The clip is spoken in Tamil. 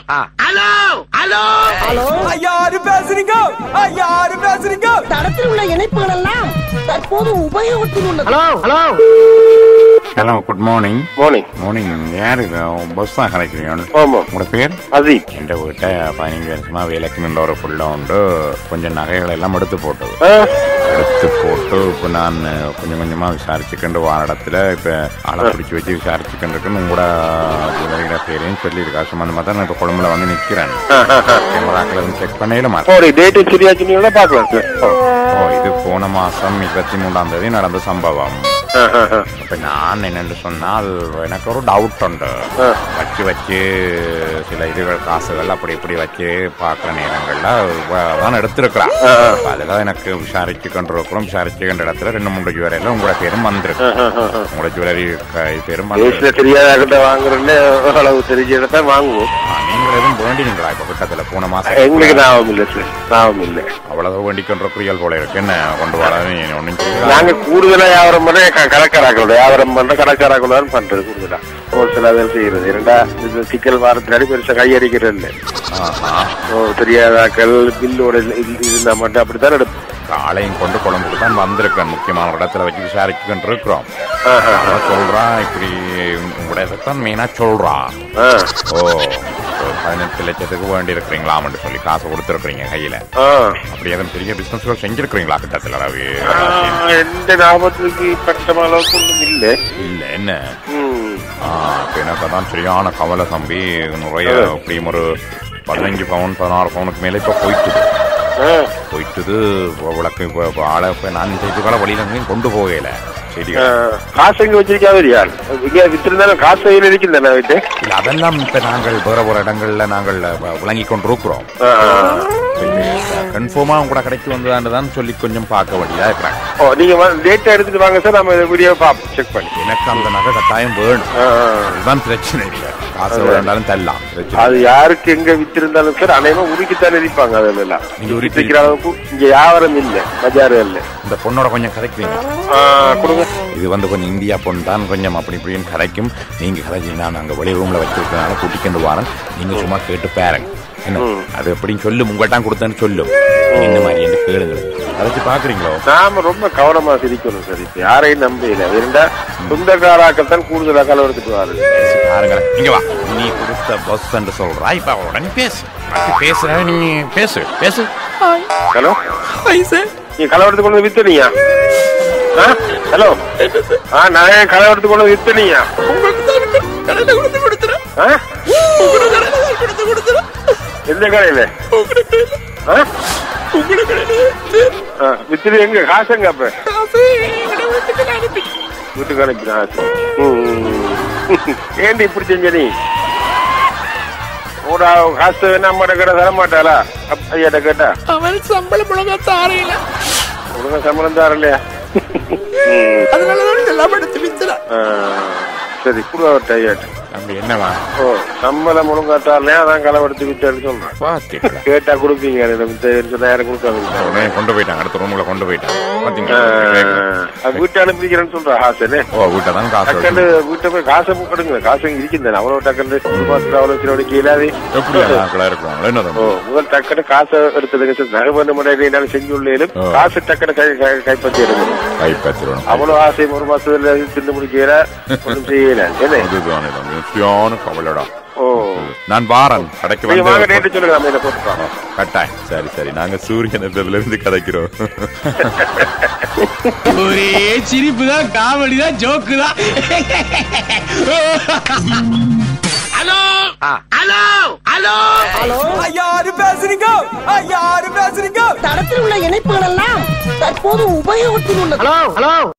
ஹலோ ஹலோ ஹலோ யாரு பேசுறீங்க யாரு பேசுறீங்க தடத்தில் உள்ள இணைப்புகள் எல்லாம் தற்போது உபயோகத்தில் உள்ளது hello hello hello good morning morning morning யாரு பஸ் தான் கிடைக்கிறீங்க ஆமா உங்களோட பேர் அசீம் என் வீட்டை பதினஞ்சு வருஷமா வேலைக்கு நின்ற ஒரு புள்ள உண்டு கொஞ்சம் நகைகள் எல்லாம் எடுத்து போட்டது ஆ, எடுத்து போட்டு இப்போ நான் கொஞ்சம் கொஞ்சமா விசாரிச்சுக்கிண்டு வார இடத்துல இப்போ ஆளை பிடிச்சி வச்சு விசாரிச்சுக்கிட்டு இருக்குன்னு உங்களோட ஜுவலரியோட பேரையும் சொல்லியிருக்கா சும்மா அந்த மாதிரி தான் நான் இப்போ கொழும்புல வந்து நிற்கிறேன் ஆ, ஆ, ஆ. கேமராக்கில் இருந்து செக் பண்ணையில மாட்டேன் சரி டேட்டு சரியா சொன்னீங்கன்னா பார்க்கலாம் சார் ஓ. ஓ இது போன மாசம் இருபத்தி மூன்றாம் தேதி நடந்த சம்பவம் ஆ, ஆ, ஆ. இப்ப நான் என்னென்று சொன்னால் எனக்கு ஒரு டவுட் உண்டு ஆ. வச்சு வச்சு சில இதுகள் காசுகள் அப்படி இப்படி வச்சு பார்க்குற நேரங்கள்ல வ- தான் எடுத்திருக்கிறான் ஆ, ஆ. அப்ப அதுதான் எனக்கு விசாரிச்சு கொண்டிருக்கிறோம் விசாரிச்சு கண்ட இடத்துல ரெண்டு மூன்று ஜுவலரியில் உங்களோட பேரும் வந்திருக்கு ஆ, ஆ, ஆ. உங்களோட ஜுவலரி க- பேரும் பேசுல வந்திருக்கு தெரியாத கிட்ட வாங்குறேன்னு ஓரளவு தெரிஞ்ச இடத்த வாங்குவோம் ஆ, நீங்கள் எதுவும் வேண்டினீங்களா இப்ப கிட்டத்துல போன எங்களுக்கு மாசம் ஞாபகம் இல்லை சார் ஞாபகம் இல்லை அவ்வளவு வேண்டி கொண்டிருக்கிறீர்கள் போல இருக்கு என்ன கொண்டு வராது ஒன்றும் செய்யலாம் நாங்க கூடுதலா வியாபாரம் பண்ண க- கடைக்காராக்களோட வியாபாரம் பண்ற கடைக்காராக்களோட தான் பண்றது கூடுதலா ஒரு சில வேலை செய்யறது இரண்டா இது சிக்கல் வாரத்தினாடி பெருசா கையடிக்கிறது இல்லை ஆஹா. ஓ, தெரியாதாக்கள் பில்லோட இது இருந்தா மட்டும் அப்படித்தான் எடுப்போம் ஆளையும் கொண்டு குழம்புக்கு தான் வந்திருக்கேன் முக்கியமான ஒரு இடத்துல வச்சு விசாரிச்சுக்கிட்டு இருக்கிறோம் ஆ, ஆ, ஆ. அவன் சொல்றான் இப்படி உங்களோட இதைத்தான் மெயினா சொல்றான் ஆ, ஓ ஒரு பதினெட்டு லட்சத்துக்கு வேண்டி இருக்கிறீங்களாம்னு சொல்லி காசு கொடுத்துருக்கீங்க கையில ஆ. அப்படி எதுவும் பெரிய பிசினஸ்கள் செஞ்சிருக்கிறீங்களா கிட்டத்தில் ரவி ஆ, எந்த ஞாபகத்துக்கு பட்டம் அளவுக்கு ஒன்றும் இல்லை இல்ல என்ன ம். ஆ, இப்ப எனக்கு தான் சரியான கவலை தம்பி நிறைய இப்படியும் ஒரு பதினஞ்சு பவுன் பதினாறு பவுனுக்கு மேல இப்ப போயிட்டுது ஆ. போயிட்டுது இப்ப விளக்கு இப்ப இப்ப ஆளை இப்ப நான் இதுக்கால வழியில எங்கேயும் கொண்டு போகல ஆ, செடிகள் காசு எங்க வச்சிருக்காது யார் இங்க வித்திருந்தாலும் காசு கையில் இருக்குதானே வீட்டு இல்ல அதெல்லாம் இப்ப நாங்கள் வேற ஒரு இடங்கள்ல நாங்கள் வ- விளங்கிக் கொண்டிருக்கிறோம் ஆ, ஆ. கன்ஃபார்மா கூட கடைக்கு வந்ததான்னு தான் சொல்லி கொஞ்சம் பார்க்க வேண்டியதா இருக்கிறாங்க ஓ நீங்க டேட்டா எடுத்துட்டு வாங்க சார் நம்ம வீடியோ பார்ப்போம் செக் பண்ணி எனக்கு அந்த நகை கட்டாயம் வேணும் ஆ, ஆ. அதுதான் பிரச்சனை இல்லை காசு வேண்டாலும் தரலாம் பிரச்சனை அது யாருக்கு எங்க வித்திருந்தாலும் சார் அனைவரும் உருக்கித்தான் இருப்பாங்க அதுல எல்லாம் நீங்க உருக்கி- உருக்கிக்கிற அளவுக்கு இங்க வியாபாரம் இல்ல பஜார் இல்ல இந்த பொண்ணோட கொஞ்சம் கதைக்குவீங்க ஆ, கொடுங்க இது வந்து கொஞ்சம் இந்தியா பொண்ணு தான் கொஞ்சம் அப்படி இப்படின்னு கதைக்கும் நீங்க கதைச்சீங்கன்னா நாங்க வெளி ரூம்ல வச்சிருக்கனால கூட்டிக்கொண்டு வரேன் நீங்க சும்மா கேட்டு பாருங்க என்ன அது எப்படின்னு சொல்லும் உங்கள்கிட்ட கொடுத்தேன்னு சொல்லும் என்ன மாதிரி என்று கேளுங்க கதைச்சு பாக்குறீங்களோ நாம ரொம்ப கவனமா சிரிக்கணும் சார் இப்ப யாரையும் நம்பல இருந்தா சொந்தக்காராக்கள் தான் கூடுதலா கலவு எடுத்துட்டு வாரு பாருங்களேன் இங்க வா நீ கொடுத்த பஸ் என்று சொல்றா இப்ப உடனே பேசு பாக்கி பேசுற நீ பேசு பேசு ஹலோ நீ கலவரத்து கொண்டு வந்து வித்தனியா ஹலோ ஆ நான் ஏன் கலவரத்து கொண்டு வந்து வித்தனியா கடையில கொடுத்து கொடுத்துறேன் ஆ? உங்களோட கடையில தான் கொடுத்து கொடுத்துறேன் எந்த கடையில உங்களோட கடையில ஆ? உங்களோட கடையில ஆ, வித்துட்டு எங்க காசு எங்க அப்ப காசு எங்களோட வீட்டுக்கு நான் அனுப்பி வீட்டுக்கு அனுப்பினா ஏண்டி இப்படி செஞ்ச நீ ஒரு காசு நம்ம கடை தர மாட்டாளா அப்~ ஐயாட்ட கேட்டா அவன் சம்பளம் ஒழுங்கா தாரையில ஒழுங்கா சம்பளம் தர இல்லையா அதனாலதான் இதெல்லாம் எடுத்து வித்துறேன் ஆ, சரி குடுவாட்ட ஐயாட்ட அப்படி என்னவா ஓ சம்பளம் ஒழுங்கா தரலையா அதான் களவெடுத்து வித்தான்னு சொல்றேன் பாத்தீங்களா கேட்டா கொடுப்பீங்க எனக்கு வித்து சொன்னா யாரும் கொடுக்காதீங்க உடனே கொண்டு போயிட்டாங்க அடுத்த ரூம்ல கொண்டு போயிட்டாங்க ஆ, பாத்தீங்களா வீட்டை அனுப்பிக்கிறேன்னு சொல்றா ஹாசனே ஓ வீட்டை தான் காசு டக்குன்னு வீட்டை போய் காசை கொடுங்க காசு இருக்குது அவ்வளவு டக்குன்னு ஒரு மாசத்துல அவ்வளவு சில கீழாது எப்படி ஆட்களா இருக்கிறாங்களோ என்ன ஓ முதல் டக்குனு காசை எடுத்ததுக்கு சார் நகை பண்ண முடியாது செஞ்சுள்ளேலும் ஆ. காசு டக்குனு கை கை- கைப்பற்றி எடுக்கணும் கைப்பற்றிடணும் அவ்வளவு ஆசை ஒரு மாசத்துல தின்னு முடிக்கல ஒன்றும் செய்யல என்ன அதுதான் இது முக்கியமான கவலைடா ஓ நான் வாரன் கடைக்கு நீங்க வாங்க வந்து டேட்டு சொல்லுங்க நம்ம இதை போட்டுப்பாங்க கட்டாயம் சரி சரி நாங்க சூரியன் இதுல இருந்து கதைக்கிறோம் ஒரே சிரிப்பு தான் காமெடி தான் ஜோக்கு தான் ஹலோ ஹலோ ஹலோ ஹலோ யாரு பேசுறீங்க யாரு பேசுறீங்க தடத்தில் உள்ள இணைப்புகள் எல்லாம் தற்போது உபயோகத்தில் உள்ளது ஹலோ ஹலோ